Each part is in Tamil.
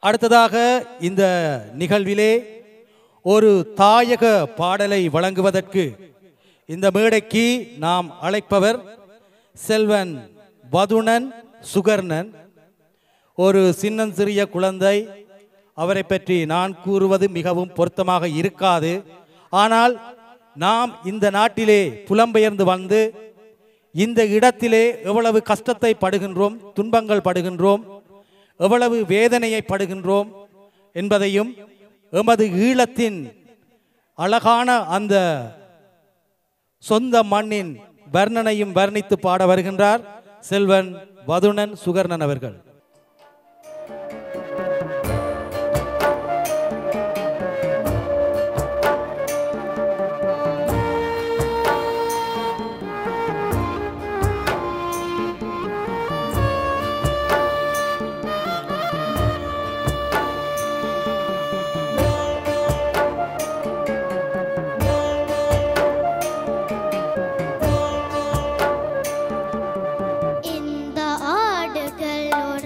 அடுத்ததாக இந்த நிகழ்விலே ஒரு தாயக பாடலை வழங்குவதற்கு இந்த மேடைக்கு நாம் அழைப்பவர் செல்வன் வதுணன் சுகர்ணன் ஒரு சின்னஞ்சிறிய குழந்தை அவரை பற்றி நான் கூறுவது மிகவும் பொருத்தமாக இருக்காது ஆனால் நாம் இந்த நாட்டிலே புலம்பெயர்ந்து வந்து இந்த இடத்திலே எவ்வளவு கஷ்டத்தை படுகின்றோம் துன்பங்கள் படுகின்றோம் எவ்வளவு வேதனையை படுகின்றோம் என்பதையும் எமது ஈழத்தின் அழகான அந்த சொந்த மண்ணின் வர்ணனையும் வர்ணித்து பாட வருகின்றார் செல்வன் வதுணன் சுகர்ணன் அவர்கள் இந்த ஆடுகள் ஒரு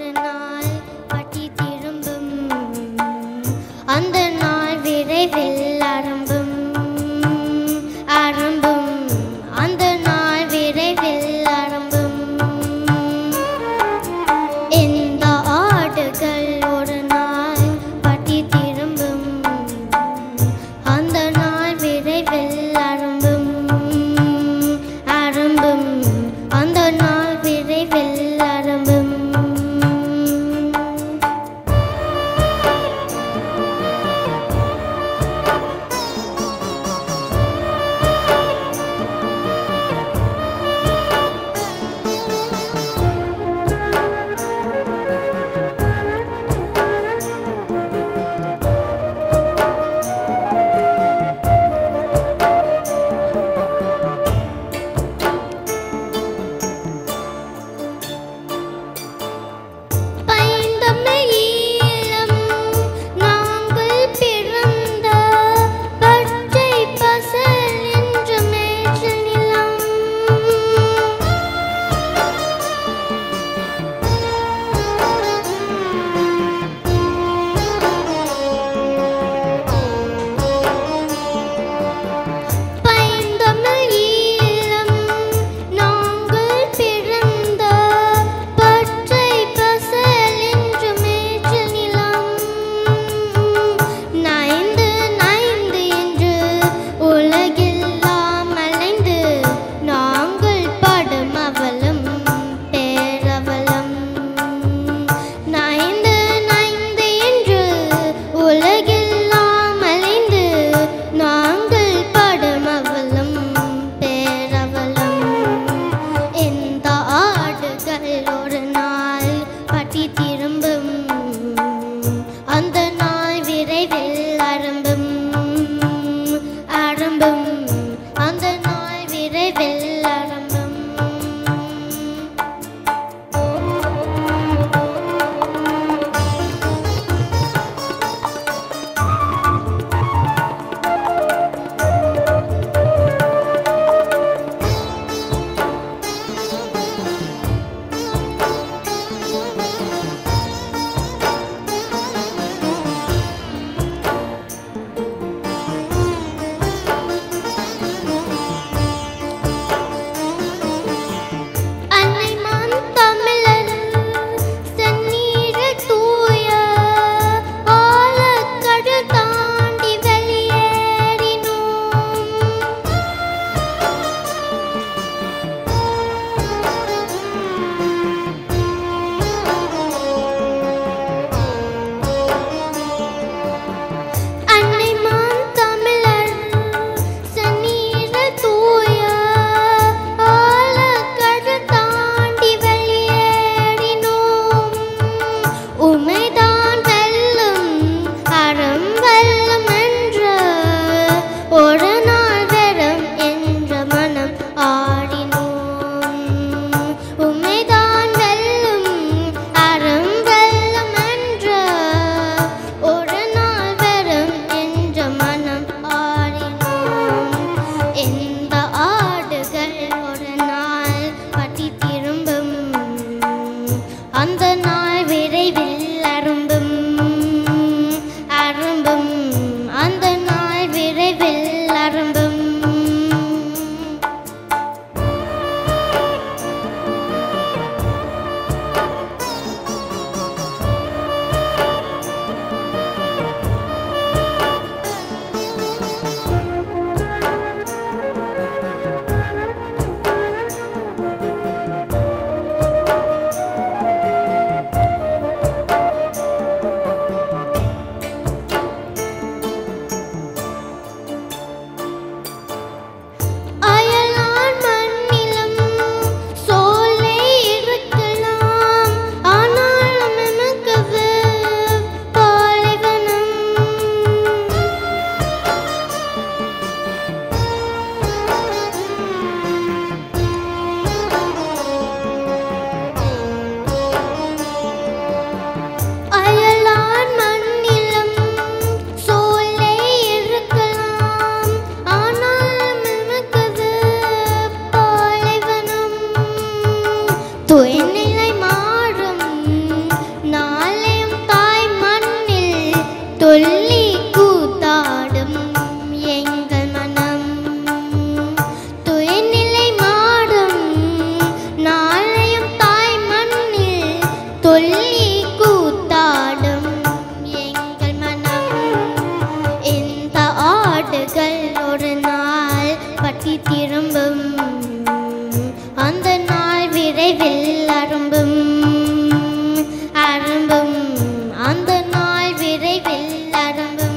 துள்ளி கூத்தாடும் எங்கள் மனம் துயநிலை மாறும் நாளையும் தாய் மண்ணில் துள்ளி கூத்தாடும் எங்கள் மனம் இந்த ஆடுகள் ஒரு நாள் பட்டி திரும்பும் அந்த நாள் விரைவில் அரும்பும் அரும்பும் அந்த நாள் விரைவில் அரும்பும்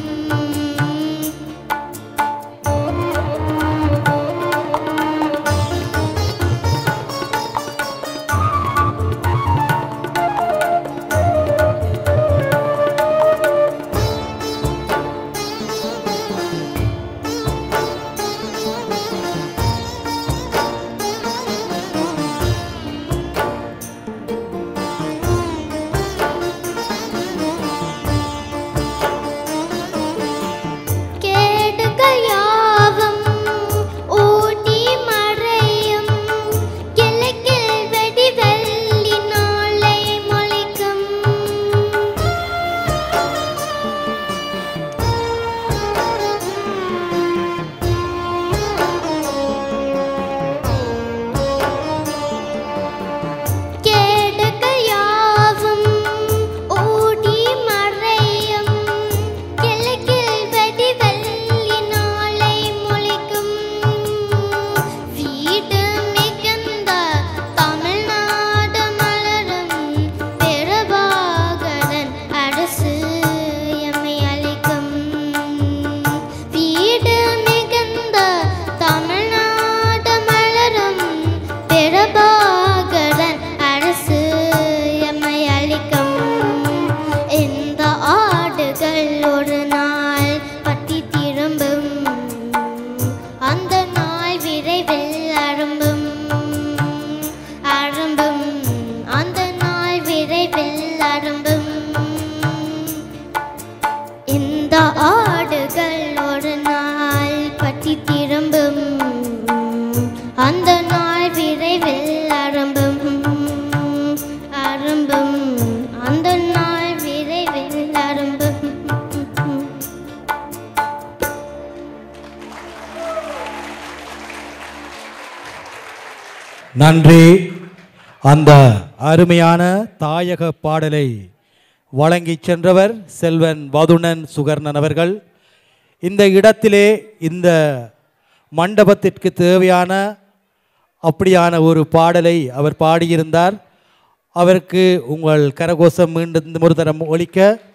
கேடுகள் யாவும் ஓடி மறையும் கிழக்கில் வெடி வெள்ளி நாளை முளைக்கும் கேடுகள் யாவும் ஓடி மறையும் கிழக்கில் வெடி வெள்ளி நாளை முளைக்கும் வீடு மிகுந்த தமிழ்நாடு மலரும் பெருபாகரன் அரசு எம்மை அளிக்கும் வீடு மிகுந்த தமிழ்நாடு மலரும் பெருபாகரன் அரசு எம்மை அளிக்கும் இந்த ஆடுகள் ஒரு நாள் பட்டி திரும்பும் அந்த நாள் விரைவில் அரும்பும் அரும்பும் அந்த நாள் விரைவில் அரும்பும் இந்த ஆடுகள் ஒரு நாள் பட்டி திரும்பும் அந்த நாள் விரைவில் அரும்பும் அரும்பும் அந்த நாள் விரைவில் அரும்பும் நன்றி அந்த அருமையான தாயக பாடலை வழங்கிச் சென்றவர் செல்வன் வதுணன் சுகர்ணன் அவர்கள் இந்த இடத்திலே இந்த மண்டபத்திற்கு தேவையான அப்படியான ஒரு பாடலை அவர் பாடியிருந்தார் அவருக்கு உங்கள் கரகோஷம் மீண்டும் ஒரு தரம் ஒலிக்க